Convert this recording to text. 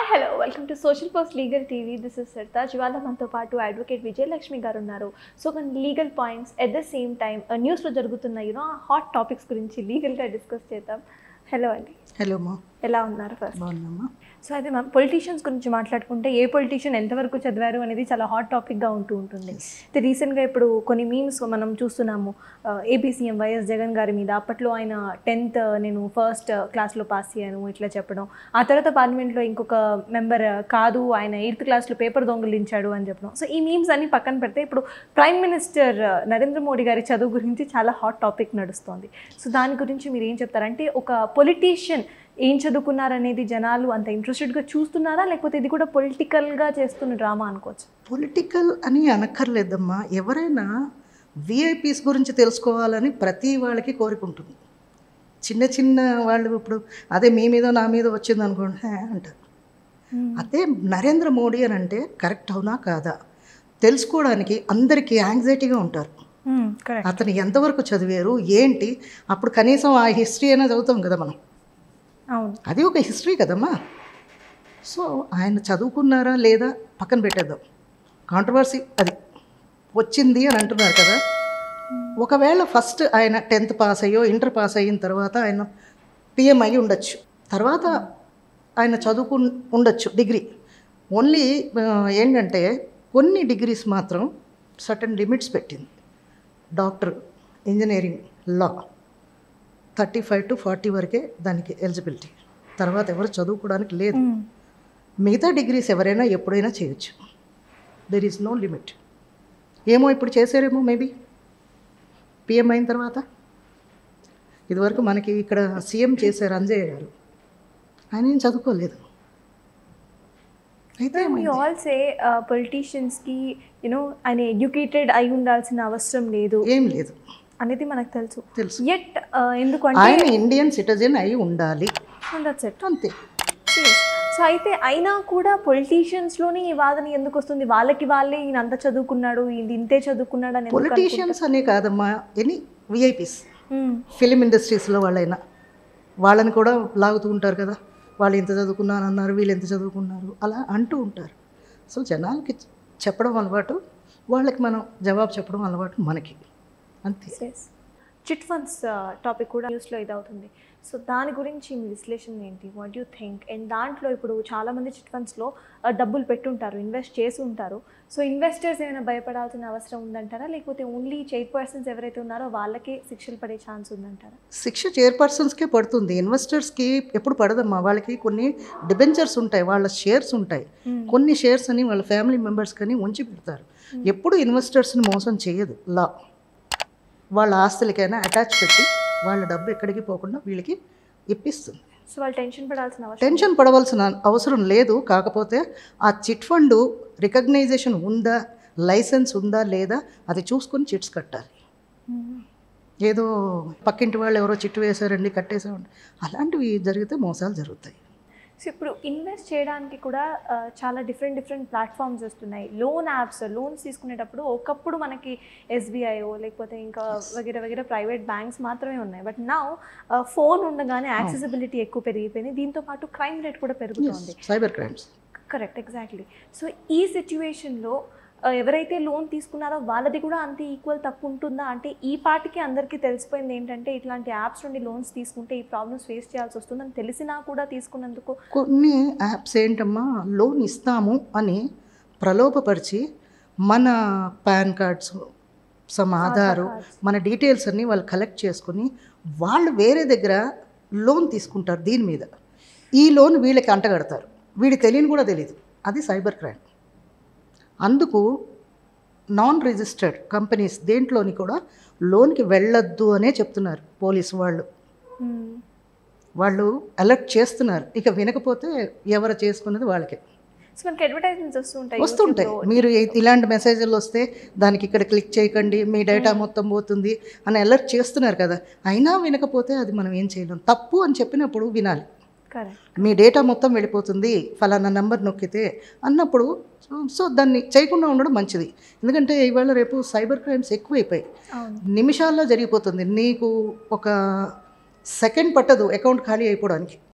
Hello welcome to social post legal TV this is Sartaj ఇవాళ మనతో పాటు అడ్వకేట్ విజయలక్ష్మి గారు ఉన్నారు సో కొన్ని legal points at the same time న్యూస్లో జరుగుతున్న యూనో హాట్ టాపిక్స్ గురించి లీగల్గా డిస్కస్ చేద్దాం హలో అండి హలో మా ఎలా ఉన్నారు ఫస్ట్ బాగున్నామా సో అయితే మ్యామ్ పొలిటీషియన్స్ గురించి మాట్లాడుకుంటే ఏ పొలిటీషియన్ ఎంతవరకు చదివారు అనేది చాలా హాట్ టాపిక్గా ఉంటూ ఉంటుంది అయితే రీసెంట్గా ఇప్పుడు కొన్ని మీమ్స్ మనం చూస్తున్నాము ఏపీ సీఎం వైఎస్ జగన్ గారి మీద అప్పట్లో ఆయన టెన్త్ నేను ఫస్ట్ క్లాస్లో పాస్ అయ్యాను ఇట్లా చెప్పడం ఆ తర్వాత పార్లమెంట్లో ఇంకొక మెంబర్ కాదు ఆయన ఎయిత్ క్లాస్లో పేపర్ దొంగిలించాడు అని చెప్పడం సో ఈ మీమ్స్ అన్ని పక్కన పెడితే ఇప్పుడు ప్రైమ్ మినిస్టర్ నరేంద్ర మోడీ గారి చదువు గురించి చాలా హాట్ టాపిక్ నడుస్తోంది సో దాని గురించి మీరు ఏం చెప్తారంటే ఒక పొలిటీషియన్ ఏం చదువుకున్నారనేది జనాలు అంత ఇంట్రెస్టెడ్గా చూస్తున్నారా లేకపోతే ఇది కూడా పొలిటికల్గా చేస్తున్న డ్రామా అనుకోవచ్చు పొలిటికల్ అని అనక్కర్లేదమ్మా ఎవరైనా విఐపీస్ గురించి తెలుసుకోవాలని ప్రతి వాళ్ళకి కోరిక ఉంటుంది చిన్న చిన్న వాళ్ళు ఇప్పుడు అదే మీ మీద నా మీద వచ్చింది అనుకోండి "హే" అంటారు అదే నరేంద్ర మోడీ అని అంటే కరెక్ట్ అవునా కాదా తెలుసుకోవడానికి అందరికీ యాంగ్జైటీగా ఉంటారు కరెక్ట్ అతను ఎంతవరకు చదివారు ఏంటి అప్పుడు కనీసం ఆ హిస్టరీ అయినా చదువుతాం కదా మనం అవును అది ఒక హిస్టరీ కదమ్మా సో ఆయన చదువుకున్నారా లేదా పక్కన పెట్టేద్దాం కాంట్రవర్సీ అది వచ్చింది అని అంటున్నారు కదా ఒకవేళ ఫస్ట్ ఆయన టెన్త్ పాస్ అయ్యో ఇంటర్ పాస్ అయిన తర్వాత ఆయన పిఎం అయ్యి ఉండొచ్చు తర్వాత ఆయన చదువుకు ఉండొచ్చు డిగ్రీ ఓన్లీ ఆ, ఏంటంటే కొన్ని డిగ్రీస్ మాత్రం సర్టన్ లిమిట్స్ పెట్టింది doctor engineering law thirty five to forty వరకే దానికి ఎలిజిబిలిటీ తర్వాత ఎవరు చదువుకోవడానికి లేదు మిగతా డిగ్రీస్ ఎవరైనా ఎప్పుడైనా చేయొచ్చు దెర్ ఈజ్ నో లిమిట్ ఏమో ఇప్పుడు చేశారేమో మేబీ పిఎం అయిన తర్వాత ఇదివరకు మనకి ఇక్కడ సీఎం చేశారు అంజయ్య గారు ఆయన ఏం చదువుకోలేదు అయితే యూ ఆల్ సే పొలిటీషియన్స్కి యూనో ఆయన ఎడ్యుకేటెడ్ అయి ఉండాల్సిన అవసరం లేదు ఏం లేదు అనేది మనకు తెలుసు తెలుసు ఎట్ ఎందుకంటే ఆయన ఇండియన్ సిటిజన్ అయి ఉండాలి దట్స్ ఇట్ అంతే సో అయితే అయినా కూడా పొలిటీషియన్స్లోనే ఈ వాదన ఎందుకు వస్తుంది వాళ్ళకి వాళ్ళే ఈయన అంత చదువుకున్నాడు ఇది ఇంతే చదువుకున్నాడు అని ఎందుకు పొలిటీషియన్స్ అనే కాదమ్మా ఎనీ విఐపీస్ మ్మ్. ఫిలిం ఇండస్ట్రీస్లో వాళ్ళైనా వాళ్ళని కూడా లాగుతూ ఉంటారు కదా వాళ్ళు ఎంత చదువుకున్నారు అన్నారు వీళ్ళు ఎంత చదువుకున్నారు అలా అంటూ ఉంటారు సో జనాలకి చెప్పడం అలవాటు వాళ్ళకి మనం జవాబు చెప్పడం అలవాటు మనకి అంతే ఎస్ చిట్ ఫండ్స్ టాపిక్ కూడా న్యూస్లో ఇదవుతుంది సో దాని గురించి మీ విశ్లేషణ ఏంటి వాట్ యూ థింక్ అండ్ దాంట్లో ఇప్పుడు చాలామంది చిట్ ఫండ్స్లో డబ్బులు పెట్టుంటారు ఇన్వెస్ట్ చేసి ఉంటారు సో ఇన్వెస్టర్స్ ఏమైనా భయపడాల్సిన అవసరం ఉందంటారా లేకపోతే ఓన్లీ చైర్ పర్సన్స్ ఎవరైతే ఉన్నారో వాళ్ళకే శిక్షలు పడే ఛాన్స్ ఉందంటారా శిక్ష చైర్పర్సన్స్కే పడుతుంది ఇన్వెస్టర్స్కి ఎప్పుడు పడదమ్మా వాళ్ళకి కొన్ని డిబెంచర్స్ ఉంటాయి వాళ్ళ షేర్స్ ఉంటాయి కొన్ని షేర్స్ అని వాళ్ళ ఫ్యామిలీ మెంబర్స్ కానీ ఉంచి పెడతారు ఎప్పుడు ఇన్వెస్టర్స్ని మోసం చేయదు లా వాళ్ళ ఆస్తులకైనా అటాచ్ పెట్టి వాళ్ళ డబ్బు ఎక్కడికి పోకుండా వీళ్ళకి ఇప్పిస్తుంది సో వాళ్ళు టెన్షన్ పడాల్సిన అవసరం టెన్షన్ పడవలసిన అవసరం లేదు కాకపోతే ఆ చిట్ ఫండ్ రికగ్నైజేషన్ ఉందా లైసెన్స్ ఉందా లేదా అది చూసుకొని చిట్స్ కట్టాలి మ్మ్. ఏదో పక్కింటి వాళ్ళు ఎవరో చిట్టు వేశారండి కట్టేసామండి అలాంటివి జరిగితే మోసాలు జరుగుతాయి సో ఇప్పుడు ఇన్వెస్ట్ చేయడానికి కూడా ఆ, చాలా డిఫరెంట్ డిఫరెంట్ ప్లాట్ఫామ్స్ వస్తున్నాయి లోన్ యాప్స్ లోన్స్ తీసుకునేటప్పుడు ఒకప్పుడు మనకి ఎస్బీఐఓ లేకపోతే ఇంకా వగేరే వగేరే ప్రైవేట్ బ్యాంక్స్ మాత్రమే ఉన్నాయి బట్ నా ఫోన్ ఉండగానే యాక్సెసిబిలిటీ ఎక్కువ పెరిగిపోయింది దీంతో పాటు క్రైమ్ రేట్ కూడా పెరుగుతోంది cyber crimes correct exactly so ఈ సిచ్యువేషన్లో ఎవరైతే లోన్ తీసుకున్నారో వాళ్ళది కూడా అంతే ఈక్వల్ తప్పు ఉంటుందా అంటే ఈ పాటికి అందరికీ తెలిసిపోయింది ఏంటంటే ఇట్లాంటి యాప్స్ నుండి లోన్స్ తీసుకుంటే ఈ ప్రాబ్లమ్స్ ఫేస్ చేయాల్సి వస్తుందని తెలిసినా కూడా తీసుకున్నందుకు కొన్ని యాప్స్ ఏంటమ్మా లోన్ ఇస్తాము అని ప్రలోభపరిచి మన PAN cards some Aadhaar cards. మన డీటెయిల్స్ అన్నీ వాళ్ళు కలెక్ట్ చేసుకుని వాళ్ళు వేరే దగ్గర లోన్ తీసుకుంటారు దీని మీద ఈ లోన్ వీళ్ళకి అంటగడతారు వీడి తెలియని కూడా తెలియదు అది సైబర్ క్రైమ్ అందుకు నాన్ రిజిస్టర్డ్ కంపెనీస్ దేంట్లోని కూడా లోన్కి వెళ్ళొద్దు అనే చెప్తున్నారు పోలీసు వాళ్ళు మ్మ్. వాళ్ళు అలర్ట్ చేస్తున్నారు ఇక వినకపోతే ఎవరు చేసుకున్నది వాళ్ళకే సో మనకి అడ్వర్టైజ్మెంట్స్ వస్తుంటాయి వస్తుంటాయి YouTube లో. మీరు ఇ- ఇలాంటి మెసేజ్లు వస్తే దానికి ఇక్కడ క్లిక్ చేయకండి మీ డేటా మొత్తం పోతుంది అని అలర్ట్ చేస్తున్నారు కదా అయినా వినకపోతే అది మనం ఏం చేయలేం తప్పు అని చెప్పినప్పుడు వినాలి కరెక్ట్ మీ డేటా మొత్తం వెళ్ళిపోతుంది ఫలానా నెంబర్ నొక్కితే అన్నప్పుడు సో- సో దాన్ని చేయకుండా ఉండడం మంచిది ఎందుకంటే ఇవాళ రేపు సైబర్ క్రైమ్స్ ఎక్కువైపోయాయి అవును నిమిషాల్లో జరిగిపోతుంది నీకు ఒక సెకండ్ పట్టదు అకౌంట్ ఖాళీ అయిపోవడానికి